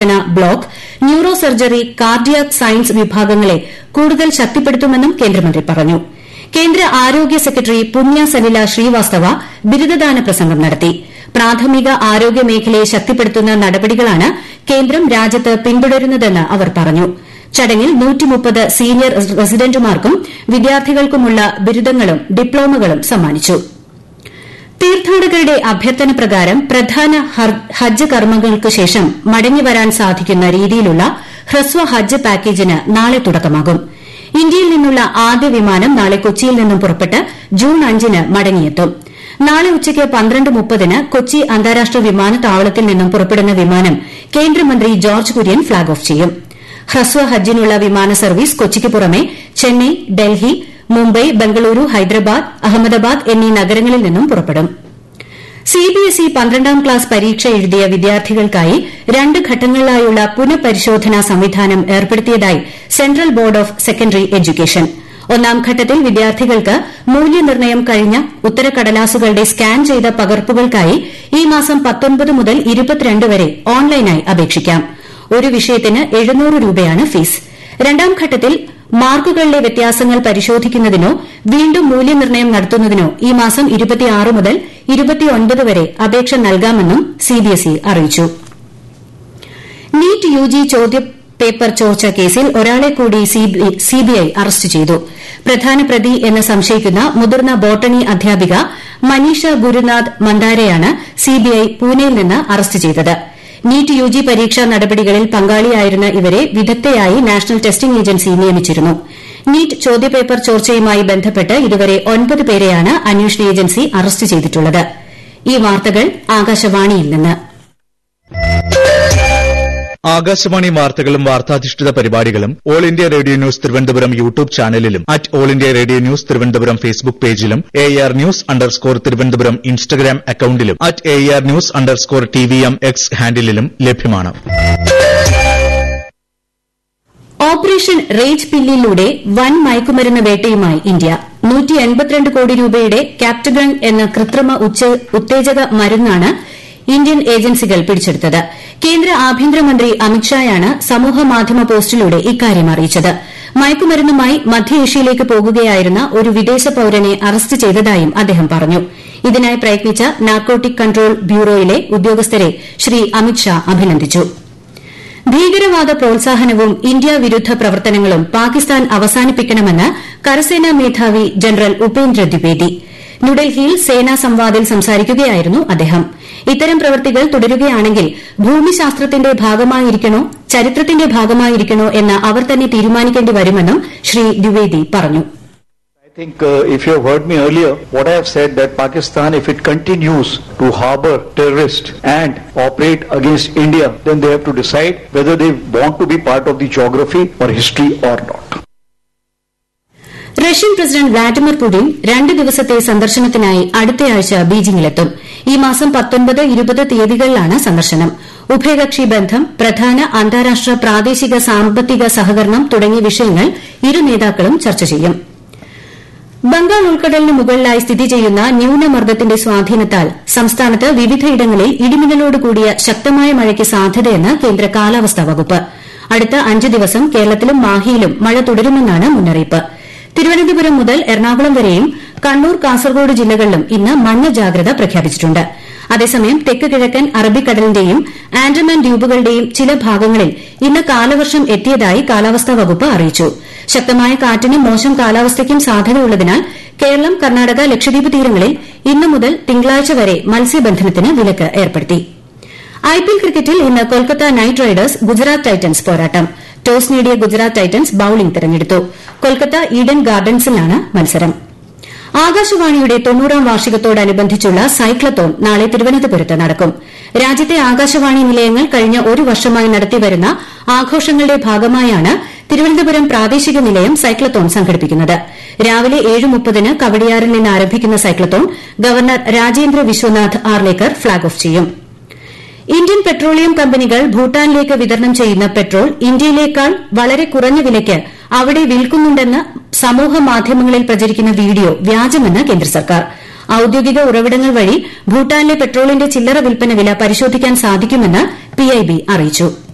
Block neuro surgery cardiac science വിഭാഗങ്ങളെ കൂടുതൽ ശക്തിപ്പെടുത്തുമെന്നും കേന്ദ്രമന്ത്രി പറഞ്ഞു കേന്ദ്ര ആരോഗ്യ സെക്രട്ടറി പുണ്യ സലില ശ്രീവാസ്തവ ബിരുദദാന പ്രസംഗം നടത്തി പ്രാഥമിക ആരോഗ്യ മേഖലയെ ശക്തിപ്പെടുത്തുന്ന നടപടികളാണ് കേന്ദ്രം രാജ്യത്ത് പിന്തുടരുന്നതെന്ന് അവർ പറഞ്ഞു ചടങ്ങിൽ സീനിയർ റസിഡന്റുമാർക്കും വിദ്യാർത്ഥികൾക്കുമുള്ള ബിരുദങ്ങളും ഡിപ്ലോമകളും സമ്മാനിച്ചു തീർത്ഥാടകരുടെ അഭ്യർത്ഥന പ്രകാരം പ്രധാന ഹജ്ജ് കർമ്മങ്ങൾക്ക് ശേഷം മടങ്ങിവരാൻ സാധിക്കുന്ന രീതിയിലുള്ള ഹ്രസ്വ ഹജ്ജ് പാക്കേജിന് നാളെ തുടക്കമാകും ഇന്ത്യയിൽ നിന്നുള്ള ആദ്യ വിമാനം നാളെ കൊച്ചിയിൽ നിന്നും പുറപ്പെട്ട് ജൂൺ അഞ്ചിന് മടങ്ങിയെത്തും നാളെ ഉച്ചയ്ക്ക് പന്ത്രണ്ട് മുപ്പതിന് കൊച്ചി അന്താരാഷ്ട്ര വിമാനത്താവളത്തിൽ നിന്നും പുറപ്പെടുന്ന വിമാനം കേന്ദ്രമന്ത്രി ജോർജ് കുര്യൻ ഫ്ളാഗ് ഓഫ് ചെയ്യും ഹ്രസ്വ ഹജ്ജിനുള്ള വിമാന സർവീസ് കൊച്ചിക്ക് പുറമെ ചെന്നൈ ഡൽഹി മുംബൈ ബംഗളൂരു ഹൈദരാബാദ് അഹമ്മദാബാദ് എന്നീ നഗരങ്ങളിൽ നിന്നും പുറപ്പെടും സിബിഎസ്ഇ പന്ത്രണ്ടാം ക്ലാസ് പരീക്ഷ എഴുതിയ വിദ്യാർത്ഥികൾക്കായി രണ്ട് ഘട്ടങ്ങളിലായുള്ള പുനഃപരിശോധനാ സംവിധാനം ഏർപ്പെടുത്തിയതായി central board of secondary education ഒന്നാം ഘട്ടത്തിൽ വിദ്യാർത്ഥികൾക്ക് മൂല്യനിർണ്ണയം കഴിഞ്ഞ ഉത്തരക്കടലാസുകളുടെ സ്കാൻ ചെയ്ത പകർപ്പുകൾക്കായി ഈ മാസം മുതൽ വരെ ഓൺലൈനായി അപേക്ഷിക്കാം ഒരു വിഷയത്തിന് എഴുന്നൂറ് രൂപയാണ് ഫീസ് രണ്ടാം ഘട്ടത്തിൽ മാർക്കുകളിലെ വ്യത്യാസങ്ങൾ പരിശോധിക്കുന്നതിനോ വീണ്ടും മൂല്യനിർണ്ണയം നടത്തുന്നതിനോ ഈ മാസം മുതൽ വരെ അപേക്ഷ നൽകാമെന്നും സിബിഎസ്ഇ അറിയിച്ചു നീറ്റ് യുജി ചോദ്യപേപ്പർ ചോർച്ച കേസിൽ ഒരാളെ കൂടി സിബിഐ അറസ്റ്റ് ചെയ്തു പ്രധാന പ്രതി എന്ന് സംശയിക്കുന്ന മുതിർന്ന ബോട്ടണി അധ്യാപിക മനീഷ ഗുരുനാഥ് മന്ദാരെയാണ് സിബിഐ പൂനെയിൽ നിന്ന് അറസ്റ്റ് ചെയ്തത് നീറ്റ് യുജി പരീക്ഷാ നടപടികളിൽ പങ്കാളിയായിരുന്ന ഇവരെ വിദഗ്ധയായി നാഷണൽ ടെസ്റ്റിംഗ് ഏജൻസി നിയമിച്ചിരുന്നു നീറ്റ് ചോദ്യപേപ്പർ ചോർച്ചയുമായി ബന്ധപ്പെട്ട് ഇതുവരെ ഒൻപത് പേരെയാണ് അന്വേഷണ ഏജൻസി അറസ്റ്റ് ചെയ്തിട്ടുള്ളത് ഈ വാർത്തകൾ ആകാശവാണിയിൽ നിന്ന് ആകാശവാണി വാർത്തകളും വാർത്താധിഷ്ഠിത പരിപാടികളും all India radio news Thiruvananthapuram YouTube ചാനലിലും at all India radio news Thiruvananthapuram Facebook പേജിലും A R news underscore Thiruvananthapuram Instagram അക്കൌണ്ടിലും at A R news underscore T V M X ഹാൻഡിലും ലഭ്യമാണ് ഓപ്പറേഷൻ റേജ് പില്ലിലൂടെ വൻ മയക്കുമരുന്ന് വേട്ടയുമായി ഇന്ത്യ കോടി രൂപയുടെ ക്യാപ്റ്റഗൺ എന്ന കൃത്രിമ ഉത്തേജക മരുന്നാണ് ഇന്ത്യൻ ഏജൻസികൾ പിടിച്ചെടുത്തത് കേന്ദ്ര ആഭ്യന്തരമന്ത്രി അമിത്ഷായാണ് സമൂഹമാധ്യമ പോസ്റ്റിലൂടെ ഇക്കാര്യം അറിയിച്ചത് മയക്കുമരുന്നുമായി മധ്യേഷ്യയിലേക്ക് പോകുകയായിരുന്ന ഒരു വിദേശ പൌരനെ അറസ്റ്റ് ചെയ്തതായും അദ്ദേഹം പറഞ്ഞു ഇതിനായി പ്രയത്നിച്ച നാർക്കോട്ടിക് കൺട്രോൾ ബ്യൂറോയിലെ ഉദ്യോഗസ്ഥരെ ശ്രീ അമിത്ഷാ അഭിനന്ദിച്ചു ഭീകരവാദ പ്രോത്സാഹനവും ഇന്ത്യ വിരുദ്ധ പ്രവർത്തനങ്ങളും പാകിസ്ഥാൻ അവസാനിപ്പിക്കണമെന്ന് കരസേനാ മേധാവി ജനറൽ ഉപേന്ദ്ര ദ്വിവേദി ന്യൂഡൽഹിയിൽ സേനാ സംവാദിൽ സംസാരിക്കുകയായിരുന്നു അദ്ദേഹം ഇത്തരം പ്രവൃത്തികൾ തുടരുകയാണെങ്കിൽ ഭൂമിശാസ്ത്രത്തിന്റെ ഭാഗമായിരിക്കണോ ചരിത്രത്തിന്റെ ഭാഗമായിരിക്കണോ എന്ന് അവർ തന്നെ തീരുമാനിക്കേണ്ടി വരുമെന്നും ശ്രീ ദ്വിവേദി പറഞ്ഞു I think uh, if you have heard me earlier, what I have said that Pakistan, if it continues to harbor terrorists and operate against India, then they have to decide whether they want to be part of the geography or history or not. Russian president Vladimir Putin രണ്ട് ദിവസത്തെ സന്ദർശനത്തിനായി അടുത്തയാഴ്ച ബീജിംഗിലെത്തും ഈ മാസം തീയതികളിലാണ് സന്ദർശനം ഉഭയകക്ഷി ബന്ധം പ്രധാന അന്താരാഷ്ട്ര പ്രാദേശിക സാമ്പത്തിക സഹകരണം തുടങ്ങിയ വിഷയങ്ങൾ ഇരു നേതാക്കളും ചർച്ച ചെയ്യും ബംഗാൾ ഉൾക്കടലിന് മുകളിലായി സ്ഥിതി ചെയ്യുന്ന ന്യൂനമർദ്ദത്തിന്റെ സ്വാധീനത്താൽ സംസ്ഥാനത്ത് വിവിധയിടങ്ങളിൽ ഇടിമിന്നലോട് കൂടിയ ശക്തമായ മഴയ്ക്ക് സാധ്യതയെന്ന് കേന്ദ്ര കാലാവസ്ഥാ വകുപ്പ് അടുത്ത അഞ്ച് ദിവസം കേരളത്തിലും മാഹിയിലും മഴ തുടരുമെന്നാണ് മുന്നറിയിപ്പ് തിരുവനന്തപുരം മുതൽ എറണാകുളം വരെയും കണ്ണൂർ കാസർഗോഡ് ജില്ലകളിലും ഇന്ന് മഞ്ഞ ജാഗ്രത പ്രഖ്യാപിച്ചിട്ടുണ്ട് അതേസമയം തെക്ക് കിഴക്കൻ അറബിക്കടലിന്റെയും ആൻഡമാൻ ദ്വീപുകളുടെയും ചില ഭാഗങ്ങളിൽ ഇന്ന് കാലവർഷം എത്തിയതായി കാലാവസ്ഥാ വകുപ്പ് അറിയിച്ചു ശക്തമായ കാറ്റിനും മോശം കാലാവസ്ഥയ്ക്കും സാധ്യതയുള്ളതിനാൽ കേരളം കർണാടക ലക്ഷദ്വീപ് തീരങ്ങളിൽ ഇന്നു മുതൽ തിങ്കളാഴ്ച വരെ മത്സ്യബന്ധനത്തിന് വിലക്ക് ഏർപ്പെടുത്തി ഐപിഎൽ ക്രിക്കറ്റിൽ ഇന്ന് Kolkata Knight Riders Gujarat Titans പോരാട്ടം ടോസ് നേടിയ ഗുജറാത്ത് ടൈറ്റൻസ് ബൌളിംഗ് തെരഞ്ഞെടുത്തു കൊൽക്കത്ത ഈഡൻ ഗാർഡൻസിലാണ് മത്സരം ആകാശവാണിയുടെ തൊണ്ണൂറാം വാർഷികത്തോടനുബന്ധിച്ചുള്ള സൈക്ലത്തോൺ നാളെ തിരുവനന്തപുരത്ത് നടക്കും രാജ്യത്തെ ആകാശവാണി നിലയങ്ങൾ കഴിഞ്ഞ ഒരു വർഷമായി നടത്തിവരുന്ന ആഘോഷങ്ങളുടെ ഭാഗമായാണ് തിരുവനന്തപുരം പ്രാദേശിക നിലയം സൈക്ലത്തോൺ സംഘടിപ്പിക്കുന്നത് രാവിലെ ഏഴ് മുപ്പതിന് കവടിയാറിൽ നിന്ന് ആരംഭിക്കുന്ന cyclothon governor Rajendra Vishwanath Arlekar flag off ചെയ്യും ഇന്ത്യൻ പെട്രോളിയം കമ്പനികൾ ഭൂട്ടാനിലേക്ക് വിതരണം ചെയ്യുന്ന പെട്രോൾ ഇന്ത്യയിലേക്കാൾ വളരെ കുറഞ്ഞ വിലയ്ക്ക് അവിടെ വിൽക്കുന്നുണ്ടെന്ന് സമൂഹമാധ്യമങ്ങളിൽ പ്രചരിക്കുന്ന വീഡിയോ വ്യാജമെന്ന് കേന്ദ്ര സർക്കാർ ഔദ്യോഗിക ഉറവിടങ്ങൾ വഴി ഭൂട്ടാനിലെ പെട്രോളിന്റെ ചില്ലറ വിൽപ്പന വില പരിശോധിക്കാൻ സാധിക്കുമെന്ന് പിഐബി അറിയിച്ചു